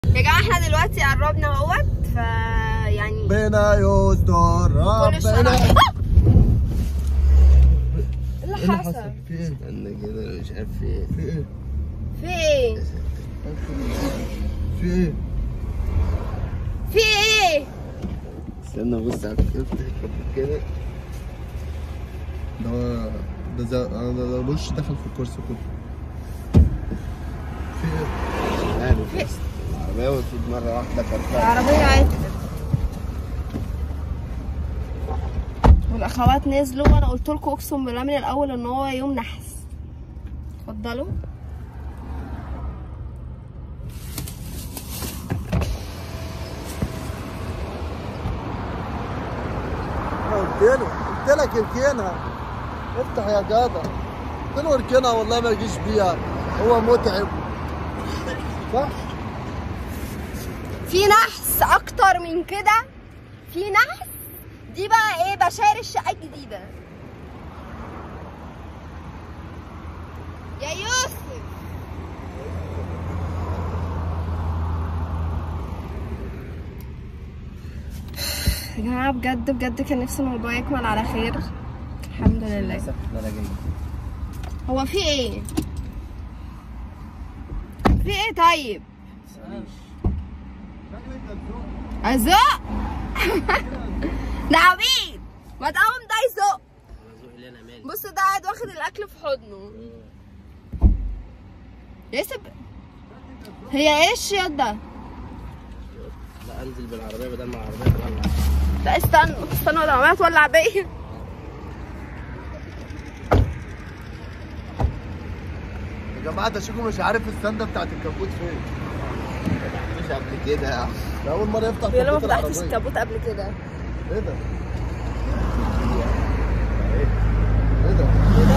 يا جماعه احنا دلوقتي قربنا اهوت ف يعني ربنا يستر كل الشارع ربنا ايه اللي حصل؟ في ايه؟ استنى كده أنا مش عارف في ايه في ايه؟ في ايه؟ في ايه؟ في ايه؟ استنى بص على الكابتن كده ده ده زي انا ده ده بوش دخل في الكرسي كله في ايه؟ مش عارف بس العربية وقفت مرة واحدة فرقعت العربية عطلت والاخوات نزلوا وانا قلت لكم اقسم بالله من الاول ان هو يوم نحس اتفضلوا انا قلت له قلت لك اركنها افتح يا جدع قلت له اركنها والله ما يجيش بيها هو متعب صح؟ في نحس اكتر من كده في نحس دي بقى ايه بشاير الشقه الجديده يا يوسف يا جماعه بجد بجد كان نفسي الموضوع يكمل على خير الحمد لله للأسف لا لا جاي هو في ايه في ايه طيب ازق ده عبيط ما تقوم ده يزق الزوق اللي انا مالي بص ده قاعد واخد الاكل في حضنه يسب هي ايه الشياط ده لا انزل بالعربية بدل ما العربية تولع لا استنوا استنوا ده عماله تولع بيا يا جماعه ده شيكو مش عارف السنده بتاعت الكبوت فين مش قبل كده يا عم ده اول مره يفتح بيقول ما كبوت فتحتش العربيه الكابوت قبل كده ايه ده؟ ايه ده؟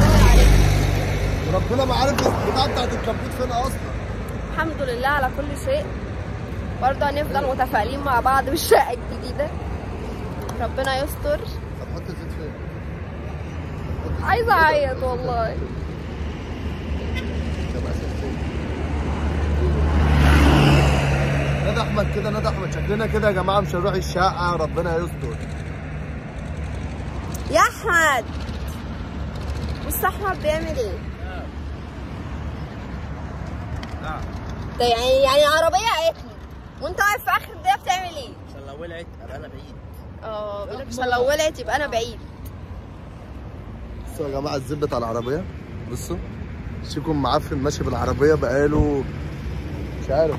ربنا ما عارف البتاع بتاعت الكبوت فين اصلا الحمد لله على كل شيء برضه هنفضل متفائلين مع بعض بالشقه الجديده ربنا يستر هتحط زيت فين؟ عايزه اعيط والله نادى احمد كده نادى احمد شكلنا كده يا جماعه مش هنروح الشقه ربنا يستر يا احمد بص احمد بيعمل ايه ده يعني يعني عربيه عطلت وانت واقف في اخر الدنيا بتعمل ايه عشان لو ولعت ابقى انا بعيد اه بيقول لك عشان لو ولعت يبقى انا بعيد بصوا يا جماعه الزيت بتاع العربيه بصوا شيكو معفن ماشي بالعربيه بقاله مش عارف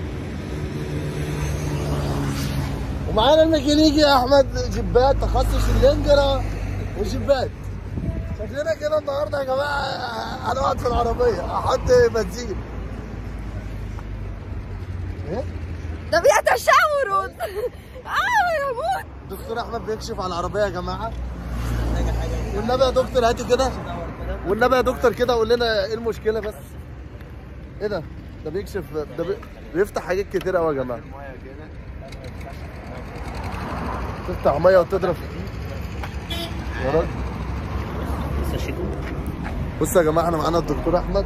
ومعانا الميكانيكي يا احمد جبات تخصص اللينجرا وجبات شكلنا كده النهارده يا جماعه هنقعد في العربيه احط بنزين ايه ده بيتشاوروا اه يا موت دكتور احمد بيكشف على العربيه يا جماعه والنبي يا دكتور هاتي كده والنبي يا دكتور كده قول لنا ايه المشكله بس ايه ده ده بيكشف ده بي... بيفتح حاجات كتير قوي يا جماعه تفتح ميه وتضرب يا راجل بص يا شيكو بصوا يا جماعه احنا معانا الدكتور احمد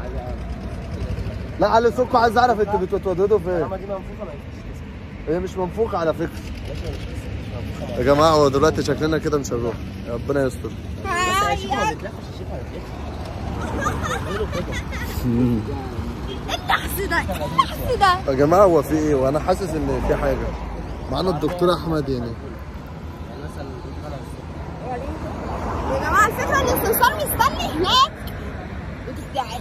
لا علي سكو عايز اعرف انتوا بتتوددوا فين دي منفوخة ما ينفعش هي مش منفوخه على فكره يا جماعه هو دلوقتي شكلنا كده مش هنروح ربنا يستر عيط النحس ده النحس ده يا جماعه هو في ايه وانا حاسس ان في حاجه معانا الدكتور احمد يعني يا جماعه الفكره ان السمسار مستني هناك وتستعد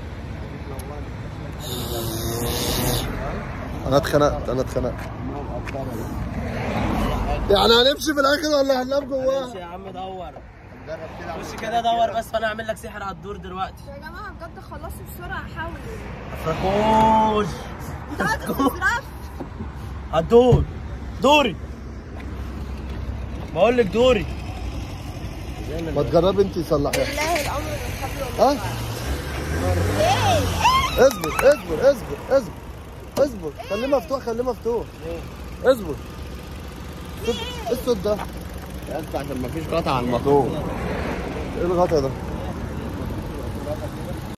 انا اتخنقت انا اتخنقت يعني هنمشي في الاخر ولا هننام جواه يا عم دور خش كده دور بس فانا اعمل لك سحر على الدور دلوقتي يا جماعه بجد خلصوا بسرعه حاولوا فركوش انت عايز تسرف على الدور دوري بقول لك دوري ما تجربي انت صلحيها بالله الامر بالحبل والله ها ايه ايه اصبر اصبر اصبر اصبر اصبر خليه مفتوح خليه مفتوح اصبر ايه الصوت ده؟ يا اسطى عشان مفيش قطع على الموتور ايه الغطا ده؟